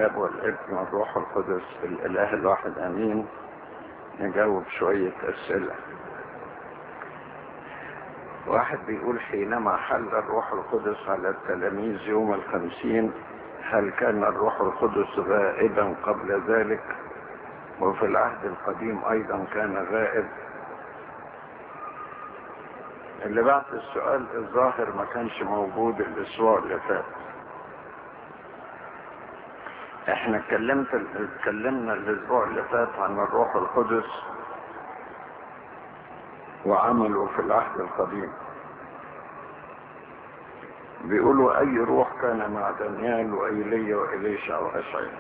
الاب والابن والروح القدس الاله الواحد امين نجاوب شوية اسئلة واحد بيقول حينما حل الروح القدس على التلاميذ يوم الخمسين هل كان الروح القدس غائبا قبل ذلك وفي العهد القديم ايضا كان غائب اللي بعت السؤال الظاهر ما كانش موجود الاسبوع اللي فات احنا اتكلمت اتكلمنا الاسبوع اللي فات عن الروح القدس وعمله في العهد القديم بيقولوا اي روح كان مع دانيال وايليا واليشع واشعيا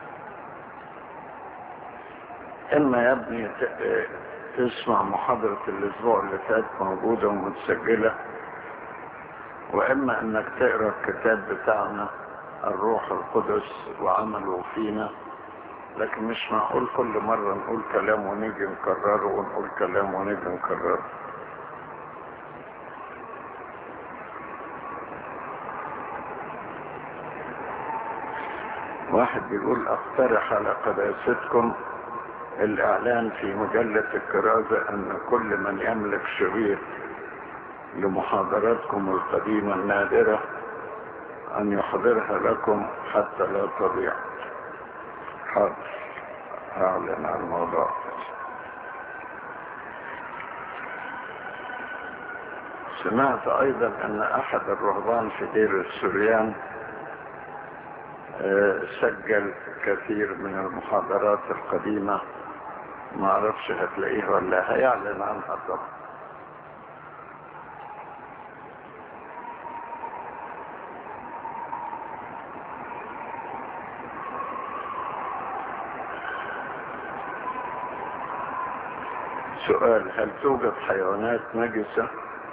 اما يا ابني تسمع محاضرة الاسبوع اللي فات موجودة ومتسجلة واما انك تقرا الكتاب بتاعنا الروح القدس وعمله فينا لكن مش معقول كل مرة نقول كلام ونيجي نكرره ونقول كلام ونيجي نكرره واحد بيقول اقترح على قداستكم الاعلان في مجلة الكرازة ان كل من يملك شريط لمحاضراتكم القديمة النادرة ان يحضرها لكم حتى لا تضيع حاضر اعلن عن الموضوع سمعت ايضا ان احد الرهبان في دير السريان سجل كثير من المحاضرات القديمة ما اعرفش هتلاقيه ولا هيعلن عنها طبعا سؤال هل توجد حيوانات نجسة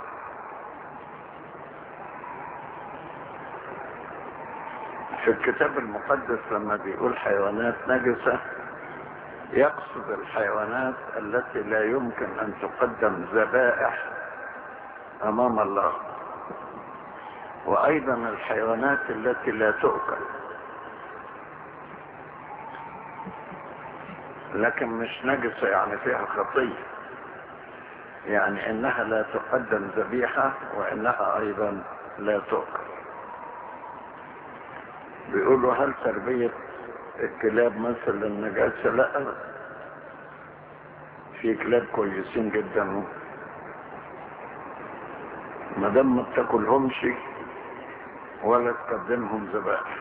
في الكتاب المقدس لما بيقول حيوانات نجسة يقصد الحيوانات التي لا يمكن ان تقدم ذبائح امام الله وايضا الحيوانات التي لا تؤكل لكن مش نجسة يعني فيها خطية يعني انها لا تقدم ذبيحة وانها ايضا لا تؤكل بيقولوا هل تربية الكلاب مثل النجاسة لا أبدا في كلاب كويسين جدا ما دام ما تاكلهمش ولا تقدمهم ذبائح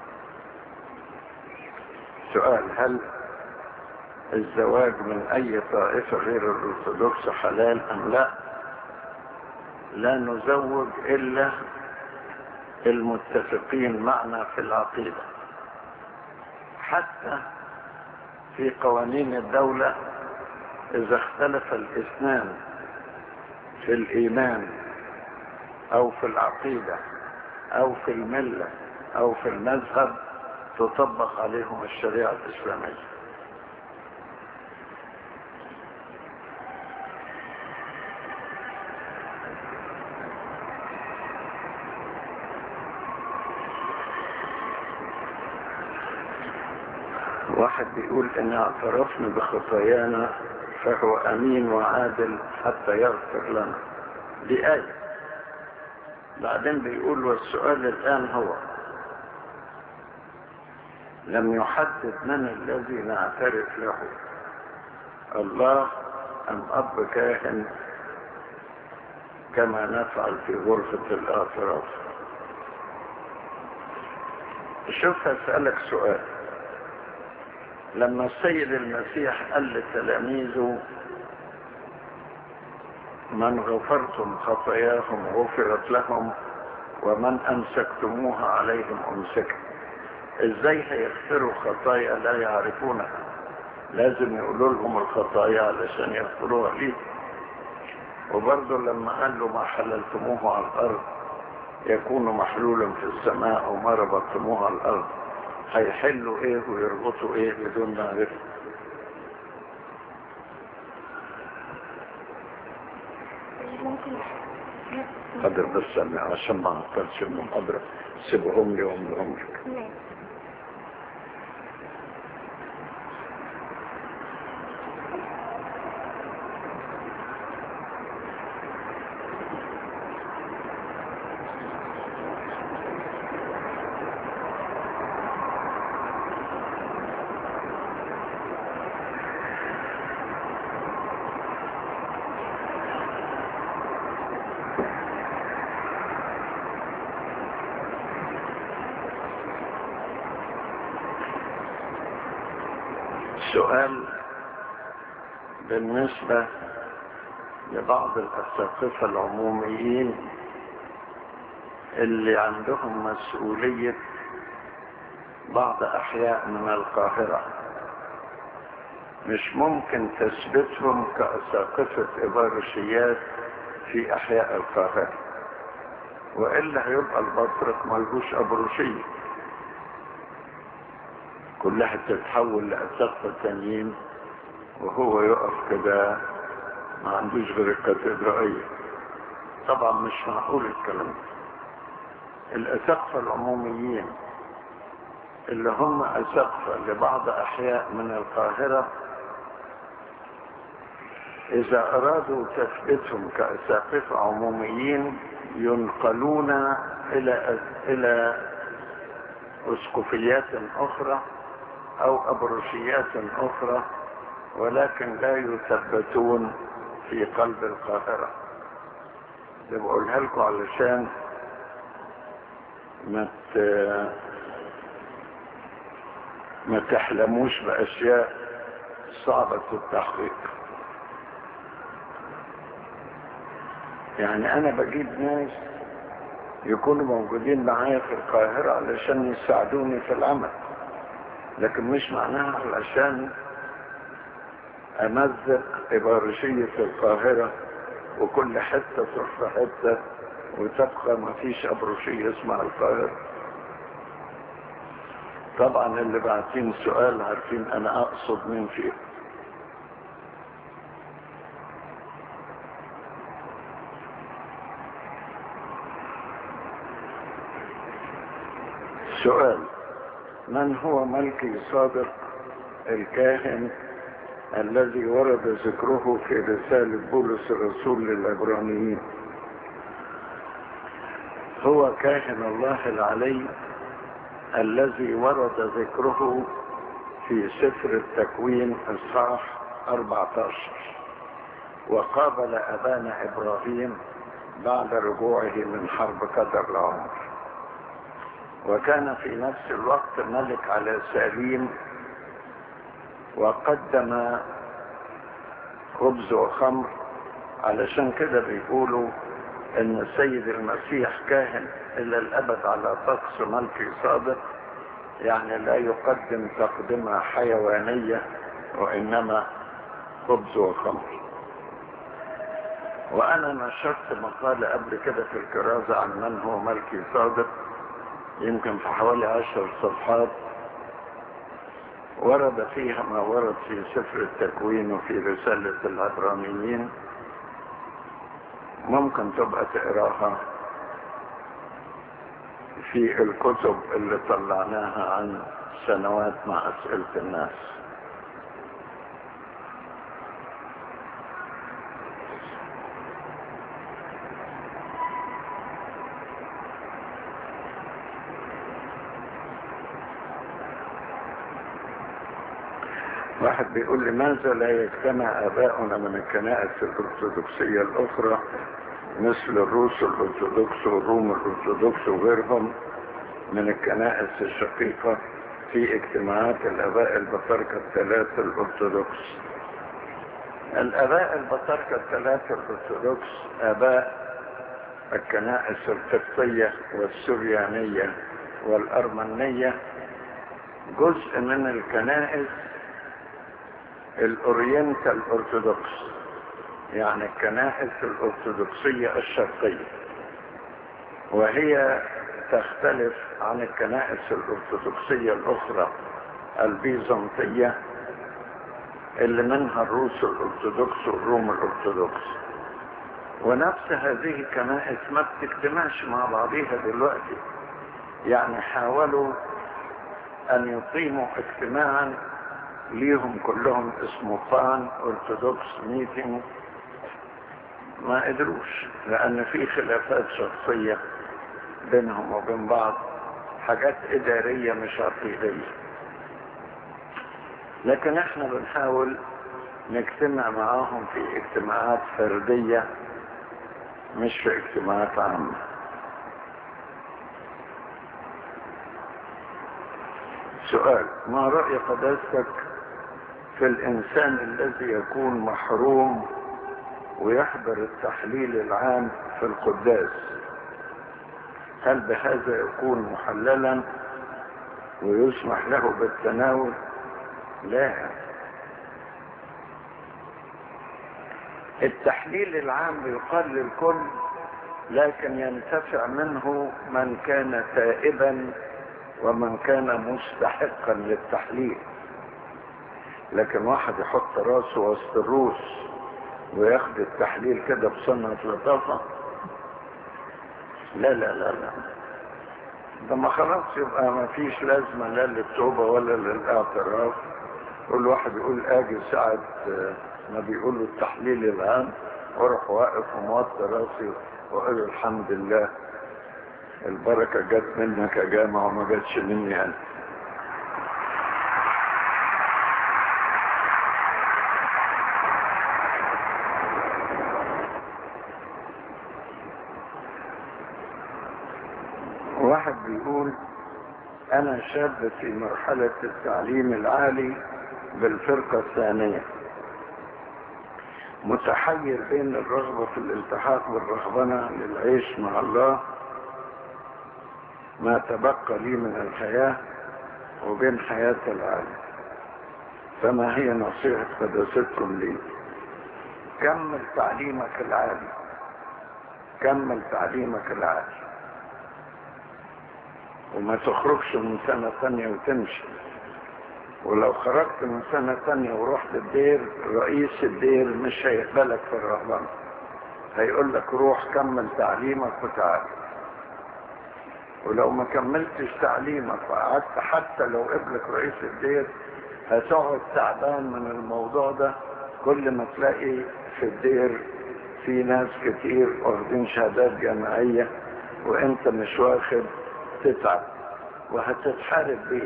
سؤال هل الزواج من اي طائفة غير الارثوذكس حلال ام لا لا نزوج الا المتفقين معنا في العقيدة حتى في قوانين الدولة اذا اختلف الاثنان في الايمان او في العقيدة او في الملة او في المذهب تطبق عليهم الشريعة الاسلامية واحد بيقول ان اعترفنا بخطايانا فهو امين وعادل حتى يغفر لنا دي آية بعدين بيقول والسؤال الآن هو لم يحدد من الذي نعترف له الله أم أب كاهن كما نفعل في غرفة الاعتراف شوف هسألك سؤال لما السيد المسيح قال لتلاميذه من غفرتم خطاياهم غفرت لهم ومن امسكتموها عليهم امسكت ازاي هيغفروا خطايا لا يعرفونها لازم يقولوا لهم الخطايا علشان يغفروها ليه وبرضه لما قال له ما حللتموه على الارض يكون محلولا في السماء وما ربطتموه على الارض هيحلوا ايه ويربطوا ايه بدون معرفه ممكن قدر بس أنا عشان ما اعطلش المحاضرة سيبهم لي واملهم لك ماشي سؤال بالنسبة لبعض الأساقفة العموميين اللي عندهم مسؤولية بعض أحياء من القاهرة مش ممكن تثبتهم كأساقفة إبارشيات في أحياء القاهرة وإلا هيبقى البطرق ملهوش أبروشية كلها تتحول لأساقفة تانيين وهو يقف كده ما عندوش غير الكاتدرائية طبعا مش معقول الكلام ده الأساقفة العموميين اللي هم أساقفة لبعض أحياء من القاهرة إذا أرادوا تثبيتهم كأساقفة عموميين ينقلون إلى إلى أسقفيات أخرى أو أبروشيات أخرى ولكن لا يثبتون في قلب القاهرة ده بقولها لكم علشان ما ما تحلموش بأشياء صعبة التحقيق يعني أنا بجيب ناس يكونوا موجودين معايا في القاهرة علشان يساعدوني في العمل لكن مش معناها علشان أمزق إبارشية القاهرة وكل حتة تروح في حتة وتبقى ما فيش أبروشية اسمها القاهرة طبعا اللي بعتين سؤال عارفين أنا أقصد مين فيه سؤال من هو ملكي صادق الكاهن الذي ورد ذكره في رسالة بولس الرسول للعبرانيين هو كاهن الله العلي الذي ورد ذكره في سفر التكوين اصحاح 14 وقابل ابانا ابراهيم بعد رجوعه من حرب قدر العمر وكان في نفس الوقت ملك على سليم وقدم خبز وخمر علشان كده بيقولوا ان السيد المسيح كاهن الى الابد على طقس ملكي صادق يعني لا يقدم تقدمة حيوانية وانما خبز وخمر وانا نشرت مقالة قبل كده في الكرازة عن من هو ملكي صادق يمكن في حوالي عشر صفحات ورد فيها ما ورد في سفر التكوين وفي رسالة العبرانيين ممكن تبقى تقراها في الكتب اللي طلعناها عن سنوات مع أسئلة الناس واحد بيقول لماذا لا يجتمع آباؤنا من الكنائس الأرثوذكسية الأخرى مثل الروس الأرثوذكس والروم الأرثوذكس وغيرهم من الكنائس الشقيقة في اجتماعات الآباء البطاركة الثلاثة الأرثوذكس الآباء البطاركة الثلاثة الأرثوذكس آباء الكنائس القبطية والسريانية والأرمنية جزء من الكنائس الأورينتال أرثوذكس يعني الكنائس الأرثوذكسية الشرقية وهي تختلف عن الكنائس الأرثوذكسية الأخرى البيزنطية اللي منها الروس الأرثوذكس والروم الأرثوذكس ونفس هذه الكنائس ما بتجتمعش مع بعضها دلوقتي يعني حاولوا أن يقيموا اجتماعا ليهم كلهم اسمه بان أرثوذكس ميتنج ما قدروش لأن في خلافات شخصية بينهم وبين بعض حاجات إدارية مش عقيدية لكن احنا بنحاول نجتمع معاهم في اجتماعات فردية مش في اجتماعات عامة سؤال ما رأي قداستك في الإنسان الذي يكون محروم ويحضر التحليل العام في القداس هل بهذا يكون محللا ويسمح له بالتناول لا التحليل العام يقال للكل لكن ينتفع منه من كان تائبا ومن كان مستحقا للتحليل لكن واحد يحط راسه وسط الروس وياخد التحليل كده بسنة لطافة لا لا لا لا ده ما خلاص يبقى ما فيش لازمة لا للتوبة ولا للاعتراف كل واحد يقول اجي ساعة ما بيقولوا التحليل العام واروح واقف وموطي راسي واقول الحمد لله البركة جت منك يا جامع وما جاتش مني انا واحد بيقول انا شاب في مرحلة التعليم العالي بالفرقة الثانية متحير بين الرغبة في الالتحاق بالرهبنة للعيش مع الله ما تبقى لي من الحياة وبين حياة العالم فما هي نصيحة قداستكم لي كمل تعليمك العالي كمل تعليمك العالي وما تخرجش من سنة تانية وتمشي ولو خرجت من سنة تانية ورحت الدير رئيس الدير مش هيقبلك في الرهبنة هيقول لك روح كمل تعليمك وتعالى ولو ما كملتش تعليمك وقعدت حتى لو قبلك رئيس الدير هتقعد تعبان من الموضوع ده كل ما تلاقي في الدير في ناس كتير واخدين شهادات جامعية وانت مش واخد تتعب وهتتحارب بيه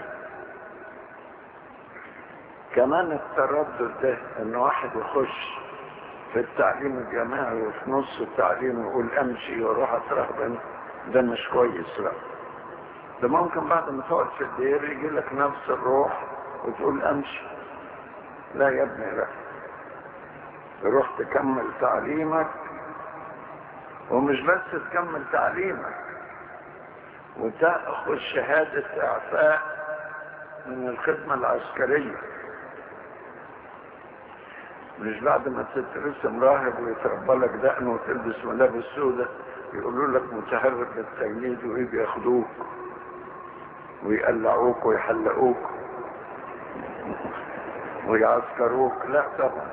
كمان التردد ده ان واحد يخش في التعليم الجامعي وفي نص التعليم يقول امشي واروح اترهبن ده مش كويس لا ده ممكن بعد ما تقعد في الدير يجي لك نفس الروح وتقول امشي لا يا ابني لا تروح تكمل تعليمك ومش بس تكمل تعليمك وتأخذ شهادة إعفاء من الخدمة العسكرية مش بعد ما تترسم راهب ويتربى لك دقن وتلبس ملابس سودة يقولوا لك متهرب للتجنيد ويجي ياخدوك ويقلعوك ويحلقوك ويعسكروك لا طبعا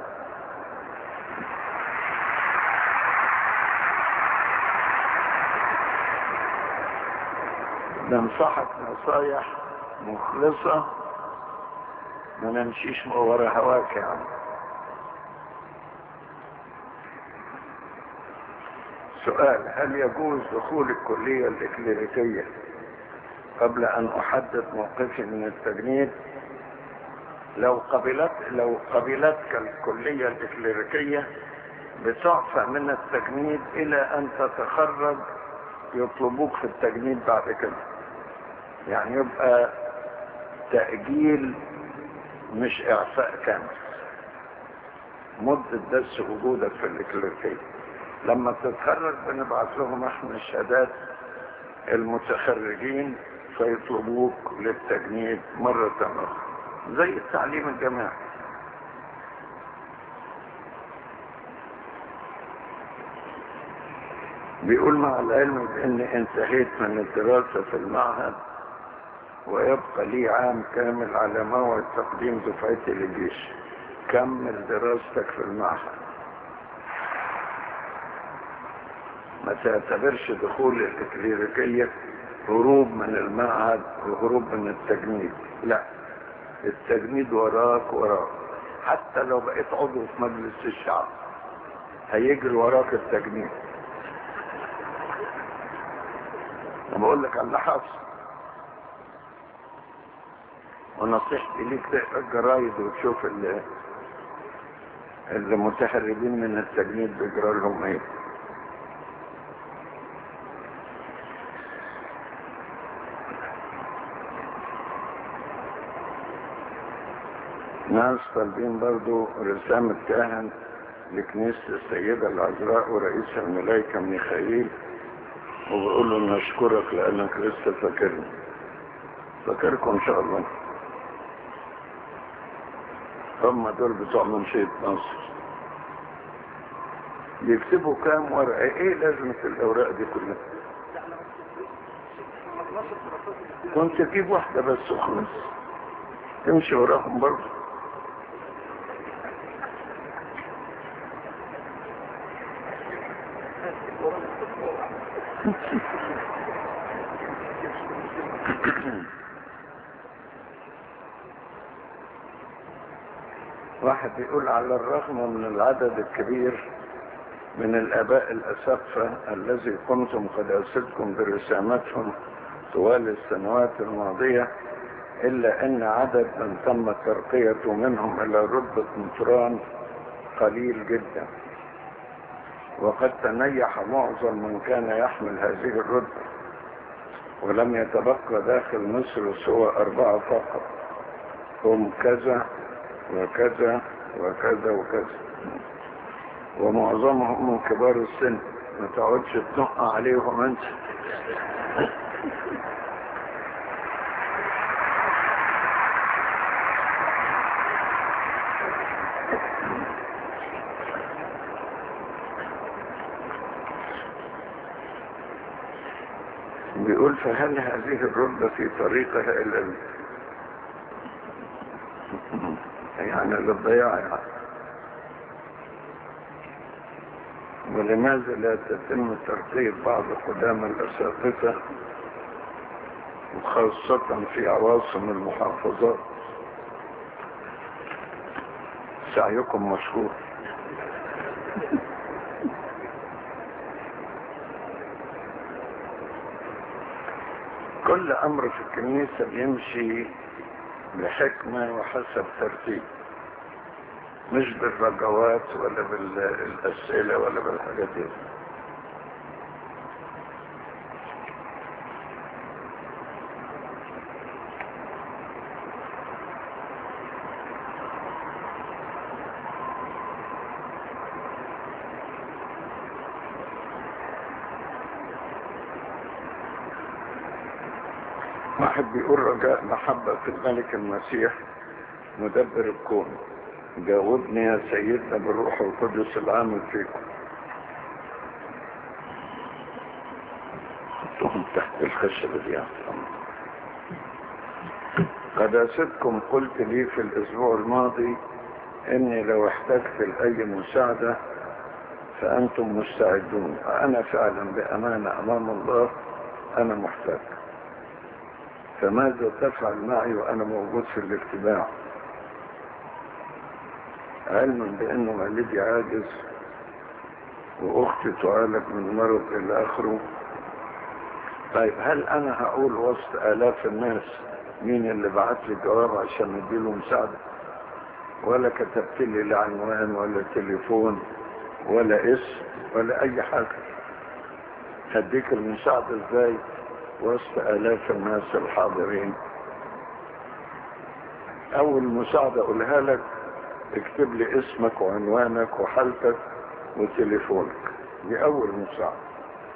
ننصحك نصايح مخلصة ما نمشيش ورا هواك يا عم سؤال هل يجوز دخول الكلية الإكليريكية قبل أن أحدد موقفي من التجنيد لو قبلت لو قبلتك الكلية الإكليريكية بتعفى من التجنيد إلى أن تتخرج يطلبوك في التجنيد بعد كده يعني يبقى تأجيل مش إعفاء كامل مدة بس وجودك في الإكليريكية لما تتخرج بنبعت لهم احنا الشهادات المتخرجين فيطلبوك للتجنيد مرة أخرى زي التعليم الجامعي بيقول مع العلم بأني انتهيت من الدراسة في المعهد ويبقى لي عام كامل على موعد تقديم دفعتي للجيش كمل دراستك في المعهد ما تعتبرش دخول الإكليريكية هروب من المعهد وهروب من التجنيد لا التجنيد وراك وراك حتى لو بقيت عضو في مجلس الشعب هيجري وراك التجنيد انا بقول لك على اللي حصل ونصيحتي ليك تقرا الجرايد وتشوف اللي اللي متهربين من التجنيد بيجرى لهم ايه ناس طالبين برضو رسامة كاهن لكنيسة السيدة العذراء ورئيس الملائكة ميخائيل وبقول له نشكرك لأنك لسه فاكرني فاكركم إن شاء الله هم دول بتوع منشية مصر يكتبوا كام ورقة ايه لازمة الأوراق دي كلها كنت تجيب واحدة بس وخلاص تمشي وراهم برضه واحد يقول على الرغم من العدد الكبير من الآباء الأسقفة الذي كنتم قد أرسلتكم برسامتهم طوال السنوات الماضية إلا أن عدد من تم ترقية منهم إلى رتبة مطران قليل جدا وقد تنيح معظم من كان يحمل هذه الرتبة ولم يتبقى داخل مصر سوى أربعة فقط هم كذا وكذا وكذا وكذا ومعظمهم من كبار السن ما تقعدش تنق عليهم انت بيقول فهل هذه الردة في طريقها إلى ال... يعني للضياع يعني ولماذا لا تتم ترتيب بعض قدام الأساتذة وخاصة في عواصم المحافظات سعيكم مشهور كل أمر في الكنيسة بيمشي بحكمة وحسب ترتيب مش بالرجوات ولا بالأسئلة ولا بالحاجات دي واحد بيقول رجاء محبة في الملك المسيح مدبر الكون جاوبني يا سيدنا بالروح القدس العامل فيكم حطهم تحت الخشبة دي قداستكم قلت لي في الاسبوع الماضي اني لو احتجت لاي مساعدة فانتم مستعدون انا فعلا بامانة امام الله انا محتاج فماذا تفعل معي وانا موجود في الاجتماع علما بانه والدي عاجز واختي تعالج من مرض الى اخره طيب هل انا هقول وسط الاف الناس مين اللي بعت لي جواب عشان اديله مساعدة ولا كتبت لي لا عنوان ولا تليفون ولا اسم ولا اي حاجة هديك المساعدة ازاي وسط الاف الناس الحاضرين اول مساعدة اقولها لك اكتب لي اسمك وعنوانك وحالتك وتليفونك دي اول مساعدة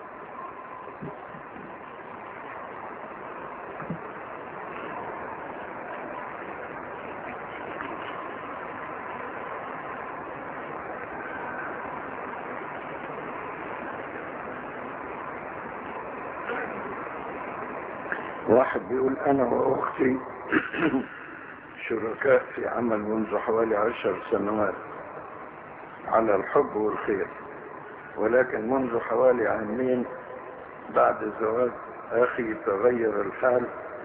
واحد بيقول انا واختي شركاء في عمل منذ حوالي عشر سنوات على الحب والخير ولكن منذ حوالي عامين بعد زواج اخي تغير الحال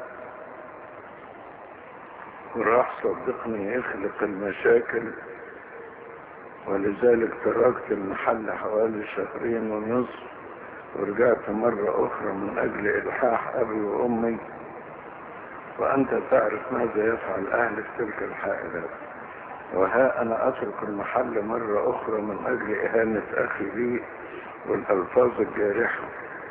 وراح صدقني يخلق المشاكل ولذلك تركت المحل حوالي شهرين ونصف ورجعت مرة أخرى من أجل إلحاح أبي وأمي وأنت تعرف ماذا يفعل أهل في تلك الحائلات وها أنا أترك المحل مرة أخرى من أجل إهانة أخي لي والألفاظ الجارحة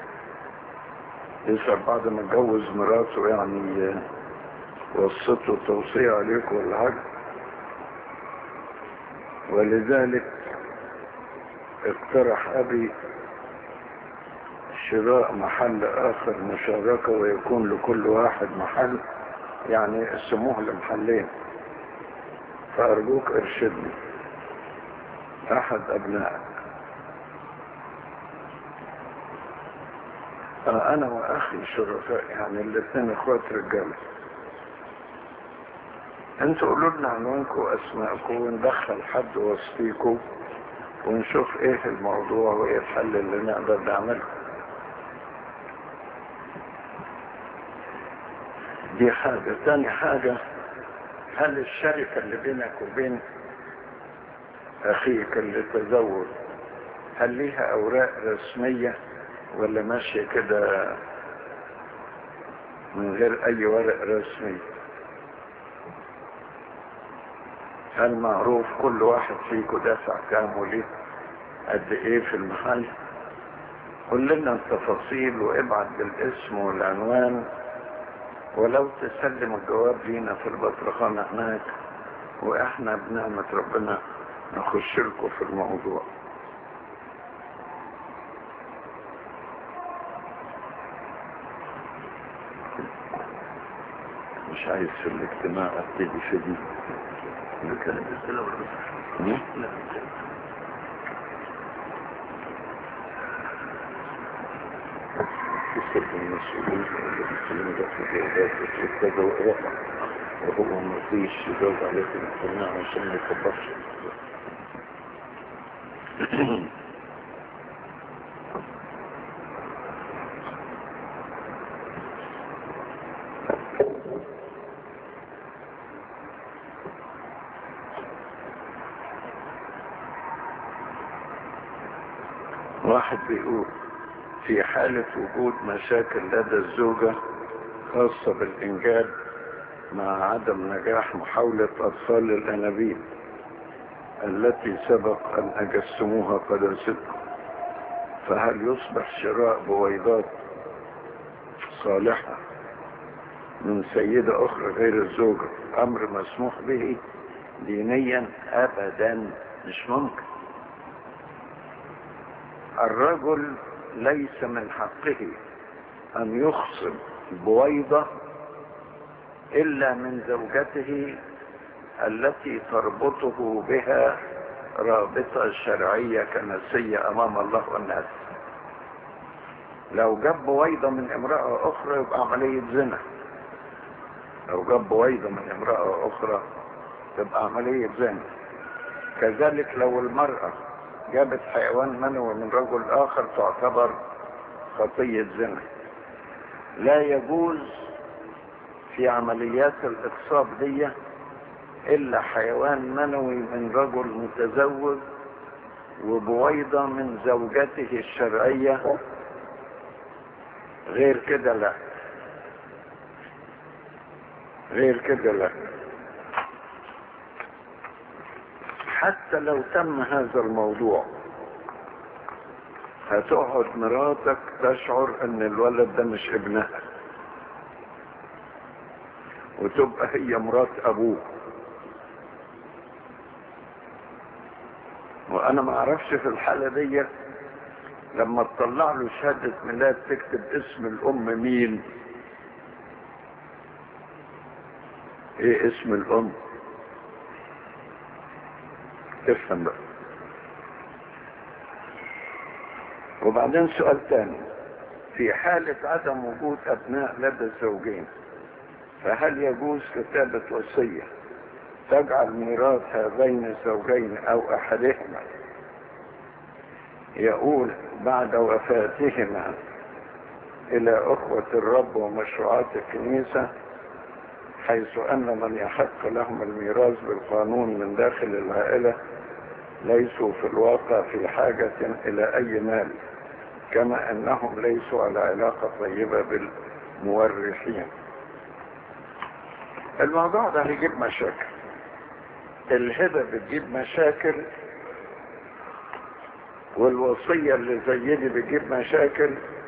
يسأل بعد ما اتجوز مراته يعني وصته توصية عليك ولا حاجة ولذلك اقترح أبي شراء محل آخر مشاركة ويكون لكل واحد محل يعني يقسموه لمحلين فأرجوك ارشدني أحد أبنائك آه أنا وأخي شركاء يعني الاثنين إخوات رجالة انتوا قولوا لنا عنوانكم واسماءكم وندخل حد وسطيكم ونشوف ايه الموضوع وايه الحل اللي نقدر نعمله دي حاجة تاني حاجة هل الشركة اللي بينك وبين اخيك اللي تزوج هل ليها اوراق رسمية ولا ماشية كده من غير اي ورق رسمي هل معروف كل واحد فيكم دافع كام وليه قد ايه في المحل قول لنا التفاصيل وابعت بالاسم والعنوان ولو تسلم الجواب لينا في البطرخانة هناك واحنا بنعمة ربنا نخش لكم في الموضوع مش عايز في الاجتماع ابتدي في دي نتكلم بالسلام مم؟ لا يسد المسؤولين اللي ده في الجوابات وكذا وقرأ وهو ما فيش يجاوب عليه في الاجتماع عشان ما يكبرش واحد بيقول في حالة وجود مشاكل لدى الزوجة خاصة بالإنجاب مع عدم نجاح محاولة أطفال الأنابيب التي سبق أن أجسموها قداستكم فهل يصبح شراء بويضات صالحة من سيدة أخرى غير الزوجة أمر مسموح به دينيا أبدا مش ممكن الرجل ليس من حقه أن يخصب بويضة إلا من زوجته التي تربطه بها رابطة شرعية كنسية أمام الله والناس لو جاب بويضة من امرأة أخرى يبقى عملية زنا لو جاب بويضة من امرأة أخرى تبقى عملية زنا كذلك لو المرأة جابت حيوان منوي من رجل آخر تعتبر خطية زنا لا يجوز في عمليات الإخصاب دي إلا حيوان منوي من رجل متزوج وبويضة من زوجته الشرعية غير كده لا غير كده لا حتى لو تم هذا الموضوع هتقعد مراتك تشعر ان الولد ده مش ابنها وتبقى هي مرات ابوه وانا ما اعرفش في الحالة دي لما تطلع له شهادة ميلاد تكتب اسم الام مين ايه اسم الام تفهم بقى وبعدين سؤال تاني في حالة عدم وجود أبناء لدى الزوجين فهل يجوز كتابة وصية تجعل ميراث هذين الزوجين أو أحدهما يقول بعد وفاتهما إلى أخوة الرب ومشروعات الكنيسة حيث أن من يحق لهم الميراث بالقانون من داخل العائلة ليسوا في الواقع في حاجة إلى أي مال كما أنهم ليسوا على علاقة طيبة بالمورثين الموضوع ده هيجيب مشاكل الهبة بتجيب مشاكل والوصية اللي زي دي بتجيب مشاكل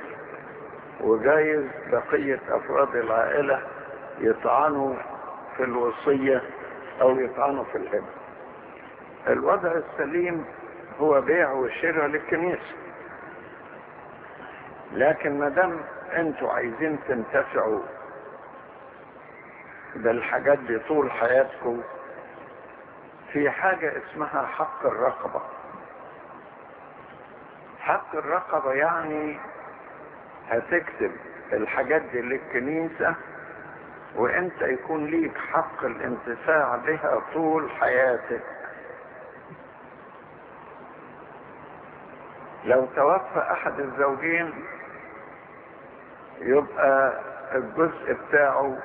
وجايز بقية أفراد العائلة يطعنوا في الوصية أو يطعنوا في الهبة الوضع السليم هو بيع وشراء للكنيسة لكن ما دام انتوا عايزين تنتفعوا بالحاجات دي طول حياتكم في حاجة اسمها حق الرقبة حق الرقبة يعني هتكتب الحاجات دي للكنيسة وانت يكون ليك حق الانتفاع بها طول حياتك لو توفى احد الزوجين يبقى الجزء بتاعه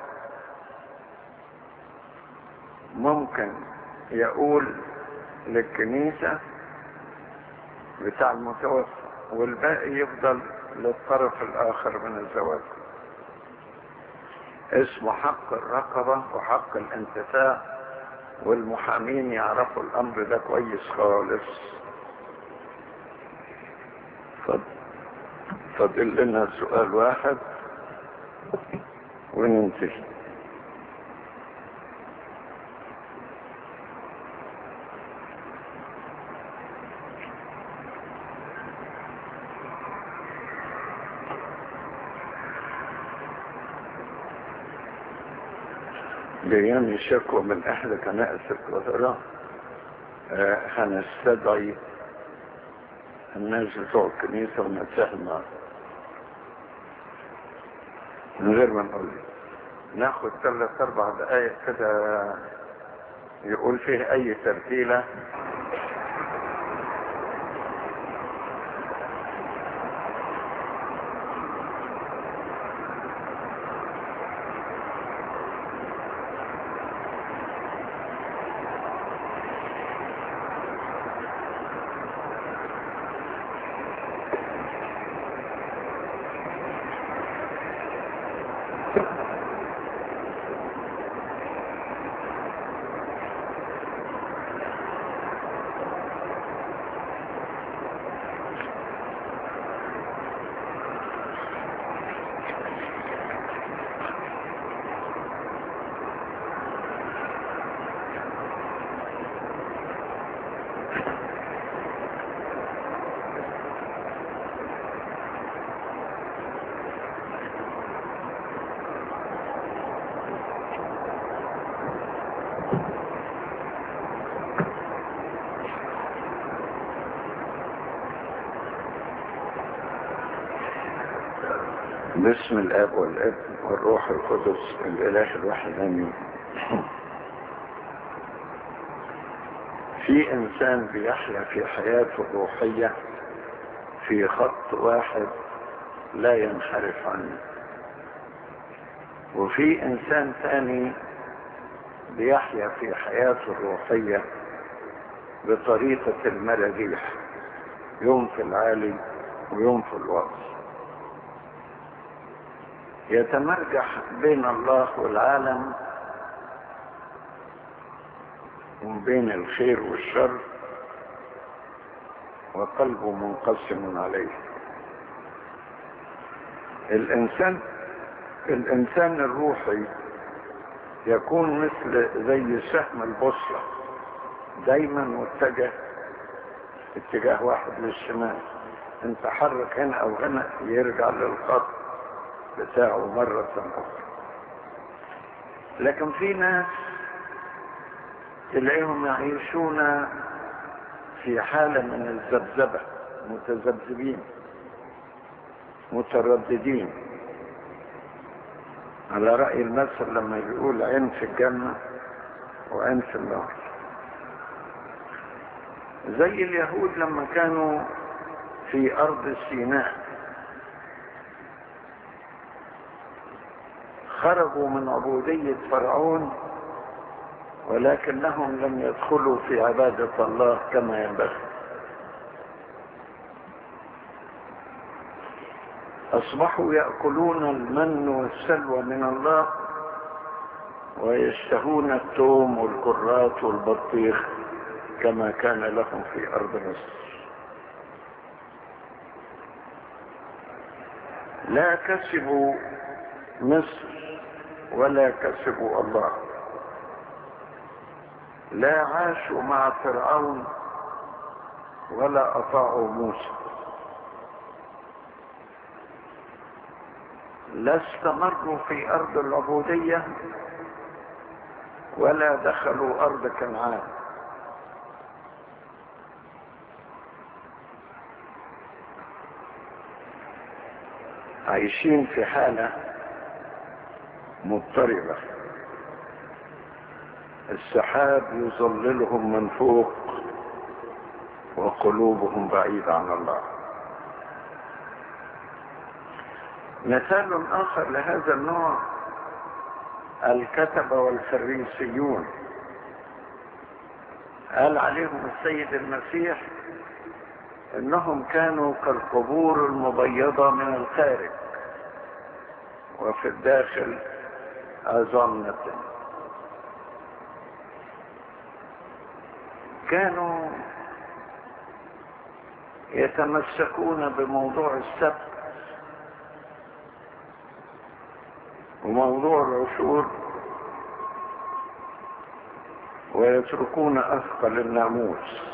ممكن يقول للكنيسة بتاع المتوفى والباقي يفضل للطرف الاخر من الزواج اسمه حق الرقبة وحق الانتفاع والمحامين يعرفوا الامر ده كويس خالص فاضل لنا سؤال واحد وننتهي جاياني شكوى من احدى كنائس القاهرة آه، هنستدعي الناس بتوع الكنيسة ونتساهل معاهم من غير ما نقول ناخد ثلاث اربع دقايق كده يقول فيه اي ترتيلة باسم الاب والابن والروح القدس الاله الواحد امين في انسان بيحيا في حياته الروحية في خط واحد لا ينحرف عنه وفي انسان ثاني بيحيا في حياته الروحية بطريقة المراجيح يوم في العالي ويوم في الوسط يتمرجح بين الله والعالم وبين الخير والشر وقلبه منقسم عليه الانسان الانسان الروحي يكون مثل زي سهم البوصلة دايما متجه اتجاه واحد للشمال انت حرك هنا او هنا يرجع للخط بتاعه مرة أخرى لكن في ناس تلاقيهم يعيشون في حالة من الذبذبة متذبذبين مترددين على رأي المثل لما يقول عين في الجنة وعين في النار زي اليهود لما كانوا في أرض سيناء خرجوا من عبودية فرعون ولكنهم لم يدخلوا في عبادة الله كما ينبغي أصبحوا يأكلون المن والسلوى من الله ويشتهون التوم والكرات والبطيخ كما كان لهم في أرض مصر لا كسبوا مصر ولا كسبوا الله لا عاشوا مع فرعون ولا أطاعوا موسى لا استمروا في أرض العبودية ولا دخلوا أرض كنعان عايشين في حالة مضطربة السحاب يظللهم من فوق وقلوبهم بعيدة عن الله مثال آخر لهذا النوع الكتبة والفريسيون قال عليهم السيد المسيح انهم كانوا كالقبور المبيضة من الخارج وفي الداخل أظنة كانوا يتمسكون بموضوع السبت وموضوع العشور ويتركون أثقل الناموس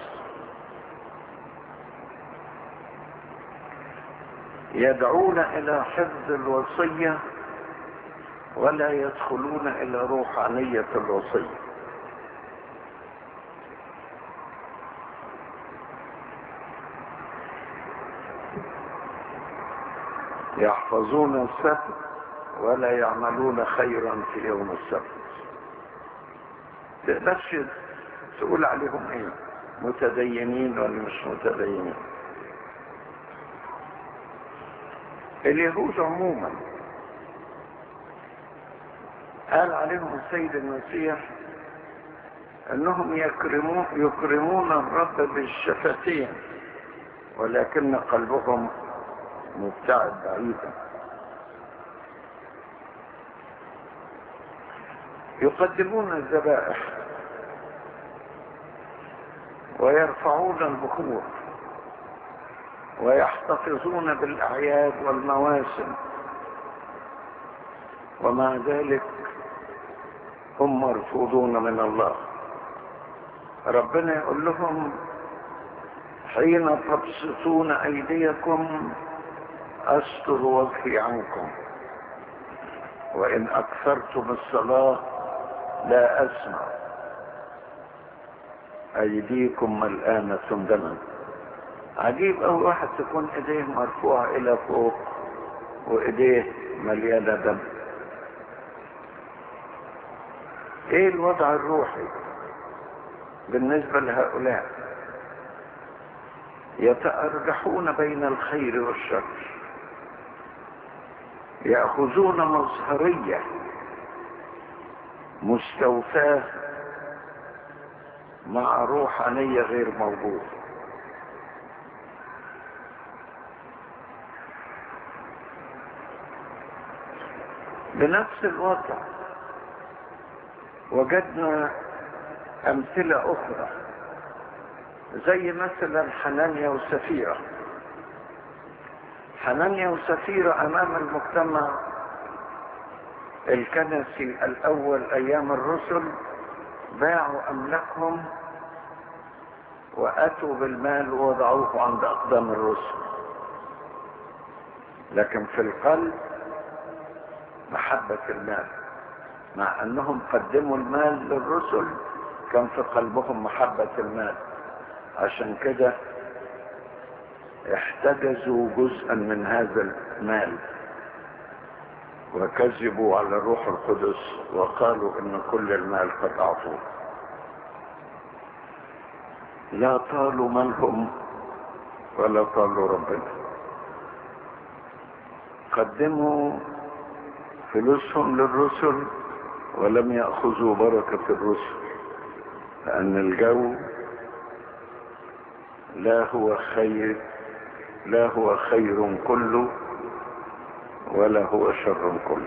يدعون إلى حفظ الوصية ولا يدخلون إلى روحانية الوصية يحفظون السبت ولا يعملون خيرا في يوم السبت تقدرش تقول عليهم ايه متدينين ولا مش متدينين اليهود عموما قال عليهم السيد المسيح انهم يكرمون, يكرمون الرب بالشفتين ولكن قلبهم مبتعد بعيدا يقدمون الذبائح ويرفعون البخور ويحتفظون بالأعياد والمواسم ومع ذلك هم مرفوضون من الله ربنا يقول لهم حين تبسطون أيديكم أستر وجهي عنكم وإن أكثرتم الصلاة لا أسمع أيديكم ملآنة دما عجيب أول واحد تكون إيديه مرفوعة إلى فوق وإيديه مليانة دم إيه الوضع الروحي بالنسبة لهؤلاء يتأرجحون بين الخير والشر يأخذون مظهرية مستوفاة مع روحانية غير موجودة بنفس الوضع وجدنا أمثلة أخرى زي مثلا حنانيا وسفيرة حنانيا وسفيرة أمام المجتمع الكنسي الأول أيام الرسل باعوا أملاكهم وأتوا بالمال ووضعوه عند أقدام الرسل لكن في القلب محبة المال مع أنهم قدموا المال للرسل كان في قلبهم محبة المال عشان كده احتجزوا جزءا من هذا المال وكذبوا على الروح القدس وقالوا ان كل المال قد اعطوه لا طالوا مالهم ولا طالوا ربنا قدموا فلوسهم للرسل ولم يأخذوا بركة الرسل لأن الجو لا هو خير لا هو خير كله ولا هو شر كله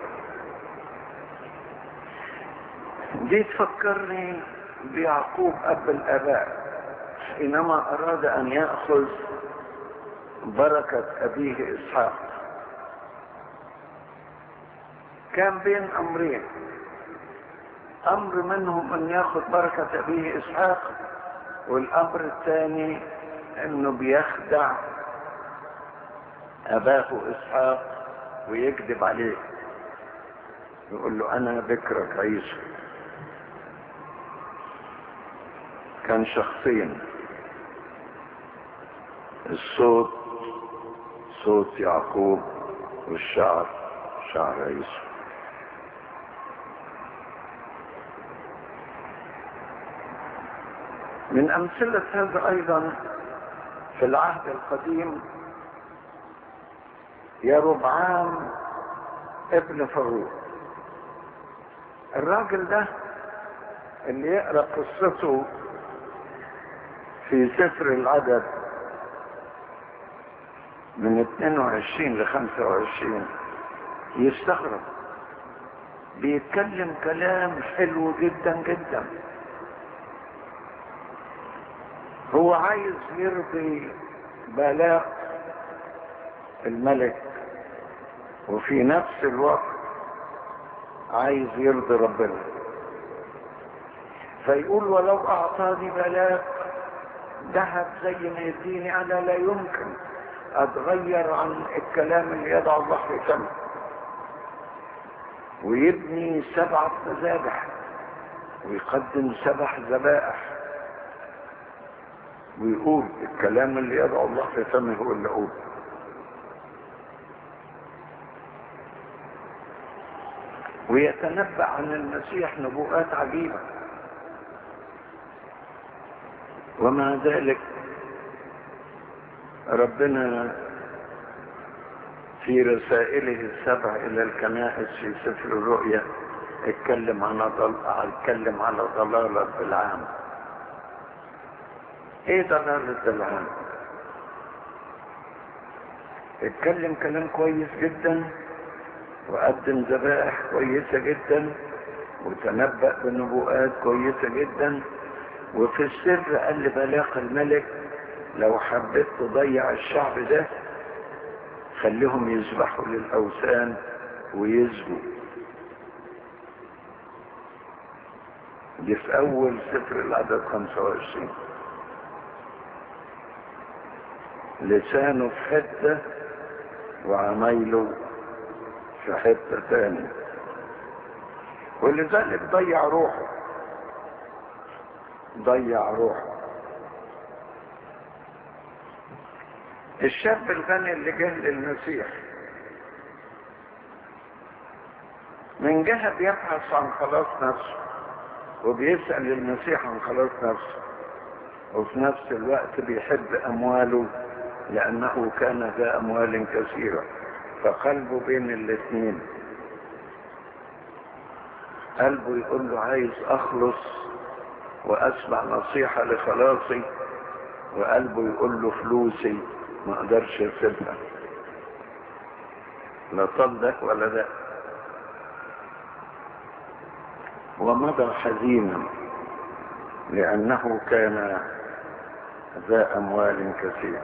دي تفكرني بيعقوب أب الآباء حينما أراد أن يأخذ بركة أبيه إسحاق كان بين أمرين امر منهم ان ياخذ بركة ابيه اسحاق والامر الثاني انه بيخدع اباه اسحاق ويكذب عليه يقول له انا بكرك عيسى كان شخصين الصوت صوت يعقوب والشعر شعر عيسى من أمثلة هذا أيضا في العهد القديم يا ربعام ابن فاروق الراجل ده اللي يقرأ قصته في سفر العدد من 22 ل 25 يستغرب بيتكلم كلام حلو جدا جدا هو عايز يرضي بلاء الملك وفي نفس الوقت عايز يرضي ربنا فيقول ولو اعطاني بلاء ذهب زي ما يديني انا لا يمكن اتغير عن الكلام اللي يضع الله في فمه ويبني سبعة مذابح ويقدم سبع ذبائح ويقول الكلام اللي يدعو الله في فمه هو اللي اقول ويتنبأ عن المسيح نبوءات عجيبة ومع ذلك ربنا في رسائله السبع الى الكنائس في سفر الرؤيا اتكلم عن ضل... اتكلم على ضلالة العام ايه ضلالة العام اتكلم كلام كويس جدا وقدم ذبائح كويسة جدا وتنبأ بنبوءات كويسة جدا وفي السر قال لبلاق الملك لو حبيت تضيع الشعب ده خليهم يذبحوا للأوثان ويزهوا دي في أول سفر العدد 25 لسانه في حتة وعمايله في حتة تانية ولذلك ضيع روحه ضيع روحه الشاب الغني اللي جه للمسيح من جهة بيبحث عن خلاص نفسه وبيسأل المسيح عن خلاص نفسه وفي نفس الوقت بيحب أمواله لأنه كان ذا أموال كثيرة فقلبه بين الاثنين قلبه يقول له عايز أخلص وأسمع نصيحة لخلاصي وقلبه يقول له فلوسي ما اقدرش اسيبها لا صدق ولا ده ومضى حزينا لانه كان ذا اموال كثير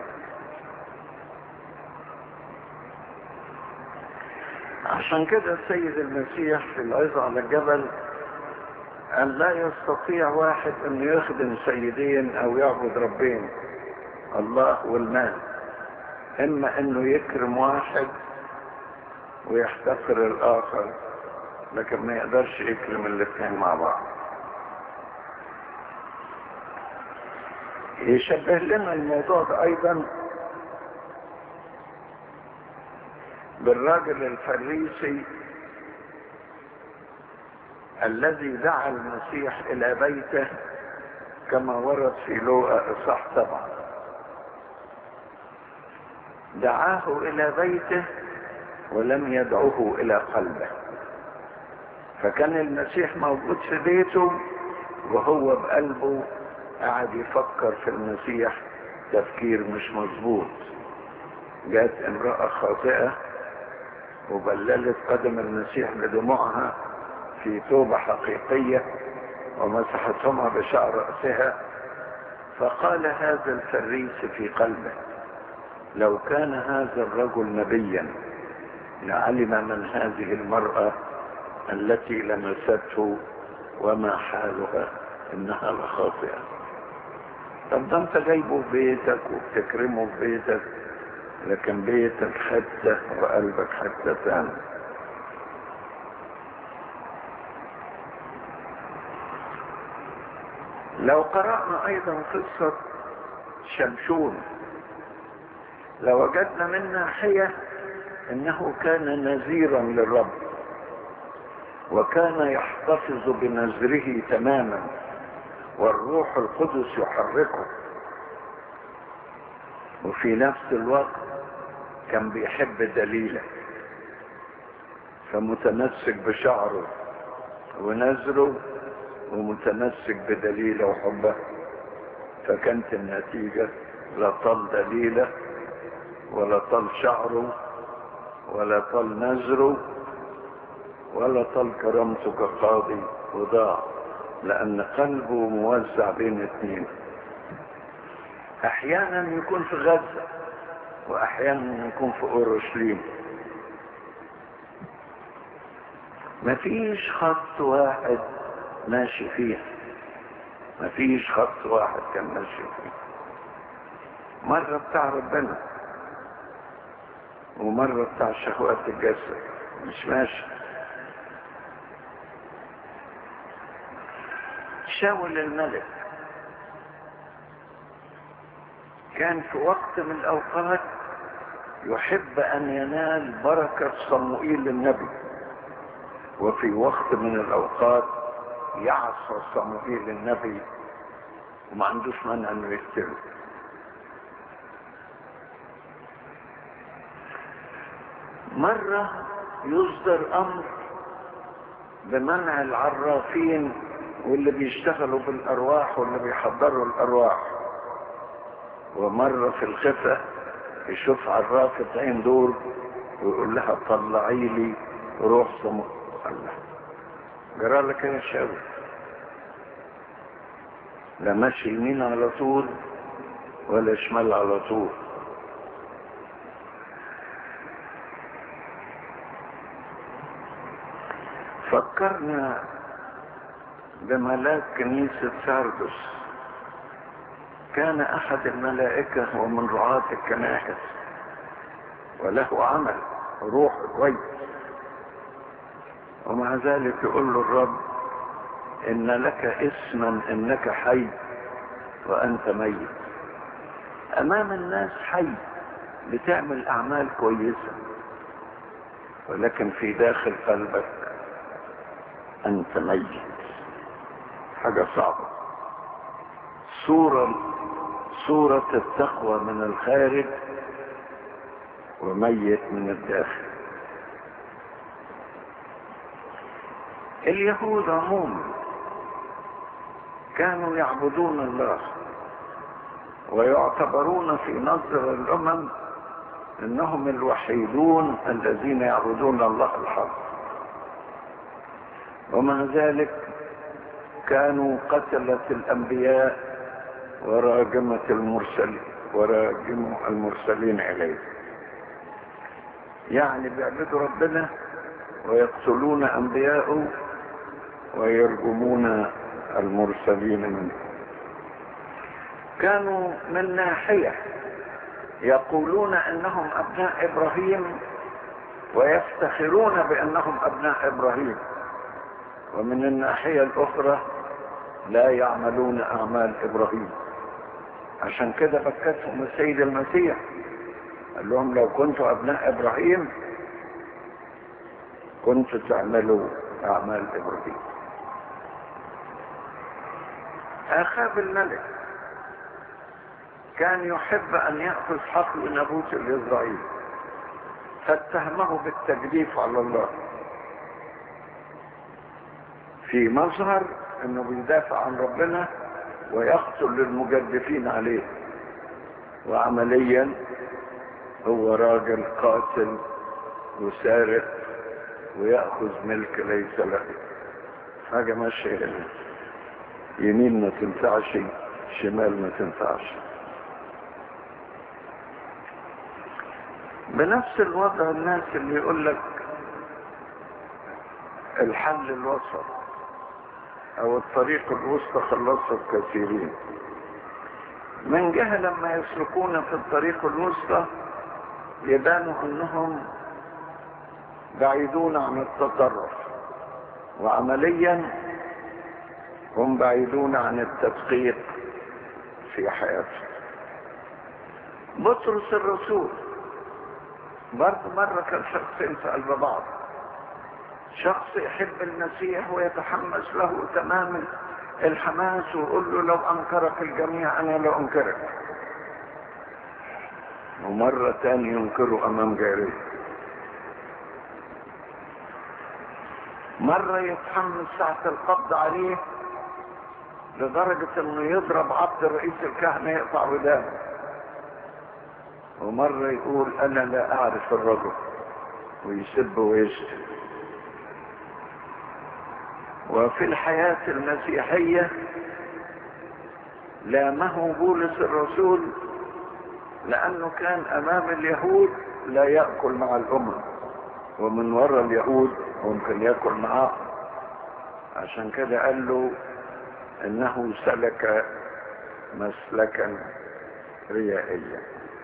عشان كده السيد المسيح في العظة على الجبل أن لا يستطيع واحد أن يخدم سيدين أو يعبد ربين الله والمال إما أنه يكرم واحد ويحتقر الآخر لكن ما يقدرش يكرم الاثنين مع بعض يشبه لنا الموضوع ده أيضا بالراجل الفريسي الذي دعا المسيح الى بيته كما ورد في لوقا اصح سبعة دعاه الى بيته ولم يدعوه الى قلبه فكان المسيح موجود في بيته وهو بقلبه قاعد يفكر في المسيح تفكير مش مظبوط جات امرأة خاطئة وبللت قدم المسيح بدموعها في توبة حقيقية ومسحتهما بشعر رأسها فقال هذا الفريس في قلبه لو كان هذا الرجل نبيا لعلم من هذه المرأة التي لمسته وما حالها انها لخاطئة طب ده انت جايبه في بيتك وبتكرمه في بيتك لكن بيتك حتة وقلبك حتة ثانية لو قرأنا ايضا قصة شمشون لوجدنا من ناحية انه كان نذيرا للرب وكان يحتفظ بنذره تماما والروح القدس يحركه وفي نفس الوقت كان بيحب دليله فمتمسك بشعره ونذره ومتمسك بدليله وحبه فكانت النتيجة لا طال دليله ولا طال شعره ولا طال نذره ولا طال كرامته كقاضي وضاع لأن قلبه موزع بين اثنين أحيانا يكون في غزة وأحيانا يكون في أورشليم مفيش خط واحد ماشي فيها مفيش خط واحد كان ماشي فيه مرة بتاع ربنا ومرة بتاع شهوات الجسد مش ماشي شاول الملك كان في وقت من الأوقات يحب أن ينال بركة صموئيل النبي وفي وقت من الأوقات يعصى صموئيل النبي وما عندوش مانع انه يقتله مرة يصدر امر بمنع العرافين واللي بيشتغلوا بالارواح واللي بيحضروا الارواح ومرة في الخفة يشوف عرافة عين دول ويقول لها طلعي لي روح صمت الله جرى لك يا شاوي لا ماشي يمين على طول ولا شمال على طول فكرنا بملاك كنيسة ساردس كان أحد الملائكة ومن رعاة الكنائس وله عمل روح كويس ومع ذلك يقول له الرب إن لك اسما إنك حي وأنت ميت أمام الناس حي بتعمل أعمال كويسة ولكن في داخل قلبك أنت ميت حاجة صعبة صورة صورة التقوى من الخارج وميت من الداخل اليهود عموما كانوا يعبدون الله ويعتبرون في نظر الامم انهم الوحيدون الذين يعبدون الله الحق ومع ذلك كانوا قتلة الانبياء وراجمة المرسلين وراجموا المرسلين اليه يعني بيعبدوا ربنا ويقتلون انبياءه ويرجمون المرسلين منه كانوا من ناحية يقولون انهم ابناء ابراهيم ويفتخرون بانهم ابناء ابراهيم ومن الناحية الاخرى لا يعملون اعمال ابراهيم عشان كده بكتهم السيد المسيح قال لهم لو كنتوا ابناء ابراهيم كنتوا تعملوا اعمال ابراهيم اخاب الملك كان يحب ان ياخذ حقل نابوت الاسرائيلي فاتهمه بالتجديف على الله في مظهر انه بيدافع عن ربنا ويقتل المجدفين عليه وعمليا هو راجل قاتل وسارق ويأخذ ملك ليس له حاجة ماشية هنا يمين ما تنفعش شمال ما تنفعش بنفس الوضع الناس اللي يقول لك الحل الوسط او الطريق الوسطى خلصت كثيرين من جهة لما يسلكون في الطريق الوسطى يبانوا انهم بعيدون عن التطرف وعمليا هم بعيدون عن التدقيق في حياتهم بطرس الرسول برضه مرة كان شخصين في قلب بعض شخص يحب المسيح ويتحمس له تماما الحماس ويقول له لو انكرك الجميع انا لا انكرك ومرة تاني ينكره امام جاريه مرة يتحمس ساعة القبض عليه لدرجة انه يضرب عبد رئيس الكهنة يقطع ودانه ومرة يقول انا لا اعرف الرجل ويسب ويشتم وفي الحياة المسيحية لامه بولس الرسول لأنه كان أمام اليهود لا يأكل مع الأمم ومن وراء اليهود ممكن يأكل معاه عشان كده قال له إنه سلك مسلكا ريائيا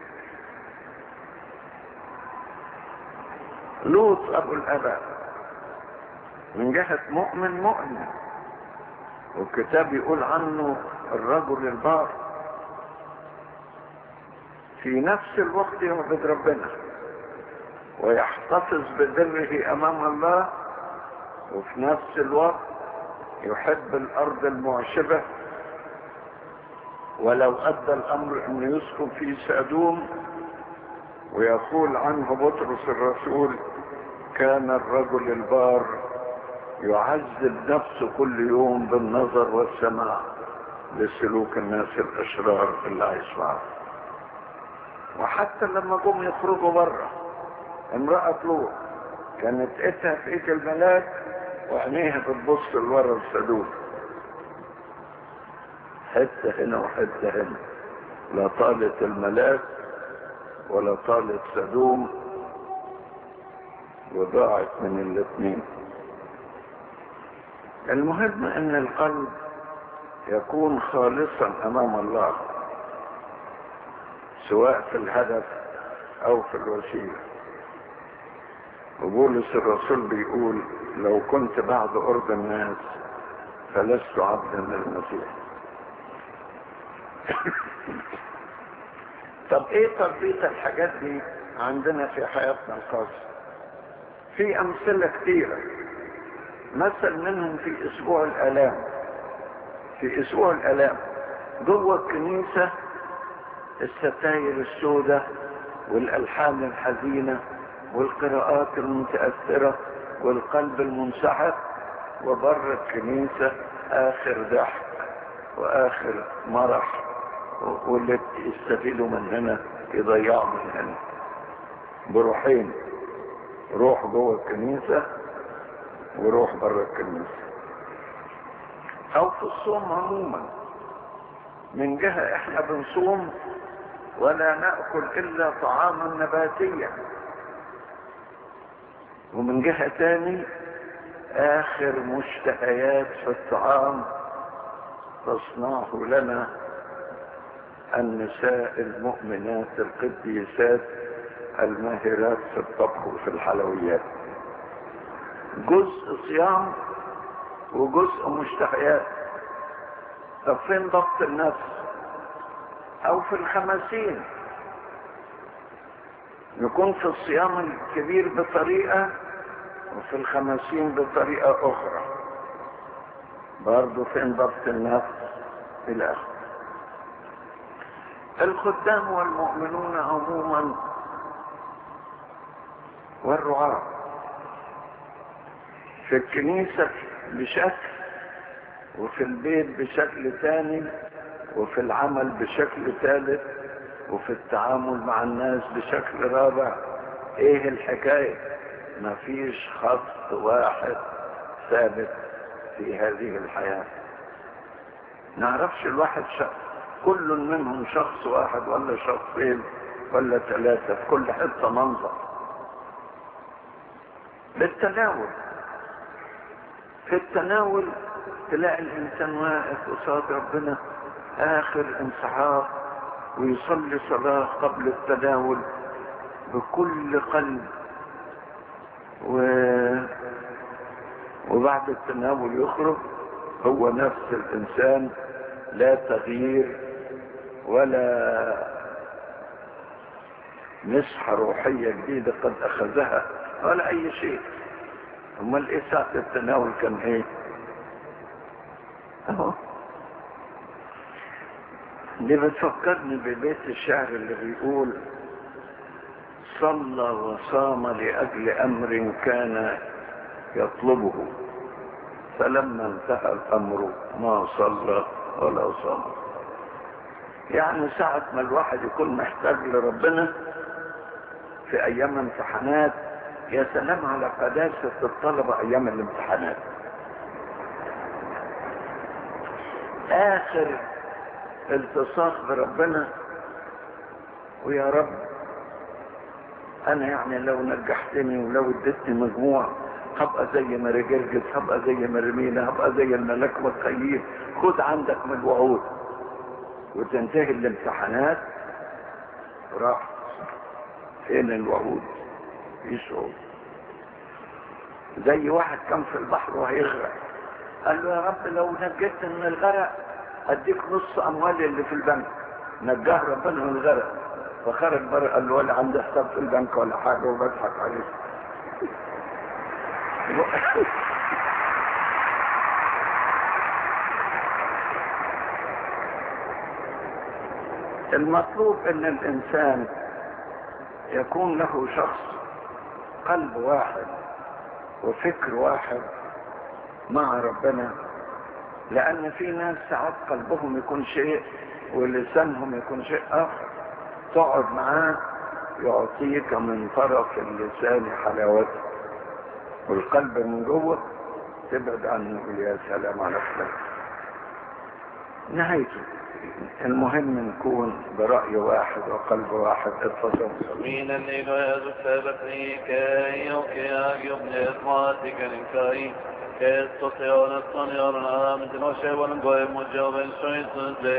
لوط أبو الأباء من جهة مؤمن مؤمن والكتاب يقول عنه الرجل البار في نفس الوقت يعبد ربنا ويحتفظ ببره امام الله وفي نفس الوقت يحب الارض المعشبة ولو ادى الامر انه يسكن في سادوم ويقول عنه بطرس الرسول كان الرجل البار يعذب نفسه كل يوم بالنظر والسماع لسلوك الناس الاشرار اللي عايش معاهم وحتى لما جم يخرجوا بره امرأة لوط كانت ايدها في ايد الملاك وعينيها بتبص لورا الصدوق حتة هنا وحتة هنا لا طالت الملاك ولا طالت سدوم وضاعت من الاثنين المهم ان القلب يكون خالصا امام الله سواء في الهدف او في الوسيله وبولس الرسول بيقول لو كنت بعد ارض الناس فلست عبدا للمسيح طب ايه تربية الحاجات دي عندنا في حياتنا الخاصة في امثلة كتيرة مثل منهم في اسبوع الالام في اسبوع الالام جوه الكنيسة الستاير السوداء والالحان الحزينة والقراءات المتأثرة والقلب المنسحق وبر الكنيسة اخر ضحك واخر مرح واللي يستفيدوا من هنا يضيعوا من هنا بروحين روح جوه الكنيسة وروح بره الكنيسة او في الصوم عموما من جهة احنا بنصوم ولا نأكل الا طعاما نباتيا ومن جهة تاني اخر مشتهيات في الطعام تصنعه لنا النساء المؤمنات القديسات الماهرات في الطبخ وفي الحلويات جزء صيام وجزء مشتهيات طب فين ضبط النفس او في الخمسين نكون في الصيام الكبير بطريقة وفي الخمسين بطريقة اخرى برضو فين ضبط النفس الى اخره الخدام والمؤمنون عموما والرعاة في الكنيسة بشكل وفي البيت بشكل ثاني وفي العمل بشكل ثالث وفي التعامل مع الناس بشكل رابع ايه الحكاية مفيش خط واحد ثابت في هذه الحياة نعرفش الواحد شخص كل منهم شخص واحد ولا شخصين ولا ثلاثة في كل حتة منظر بالتناول في التناول تلاقي الإنسان واقف قصاد ربنا آخر انسحاق ويصلي صلاة قبل التناول بكل قلب و... وبعد التناول يخرج هو نفس الإنسان لا تغيير ولا مسحة روحية جديدة قد أخذها ولا أي شيء أمال إيه ساعة التناول كان إيه؟ أهو دي بتفكرني ببيت الشعر اللي بيقول صلى وصام لأجل أمر كان يطلبه فلما انتهى الأمر ما صلى ولا صام يعني ساعة ما الواحد يكون محتاج لربنا في أيام امتحانات يا سلام على قداسة الطلبة أيام الامتحانات آخر التصاق بربنا ويا رب أنا يعني لو نجحتني ولو اديتني مجموع هبقى زي ما رجرجس هبقى زي ما رمينا هبقى زي الملاك متخيل خد عندك من الوعود وتنتهي الامتحانات راح فين الوعود مفيش وعود زي واحد كان في البحر وهيغرق قال له يا رب لو نجيتني من الغرق اديك نص اموالي اللي في البنك نجاه ربنا من الغرق فخرج بره قال له ولا عندي حساب في البنك ولا حاجه وبضحك عليه المطلوب ان الانسان يكون له شخص قلب واحد وفكر واحد مع ربنا لان في ناس ساعات قلبهم يكون شيء ولسانهم يكون شيء اخر تقعد معاه يعطيك من طرف اللسان حلاوته والقلب من جوه تبعد عنه يا سلام على فلان نهايته المهم نكون برأي واحد وقلب واحد اتفضل من الليل يزفت كي يوكي يبني إخواتك الإنكاري كي تستطيعون الصنيار العام تنوشي ونقوي مجاوب شويس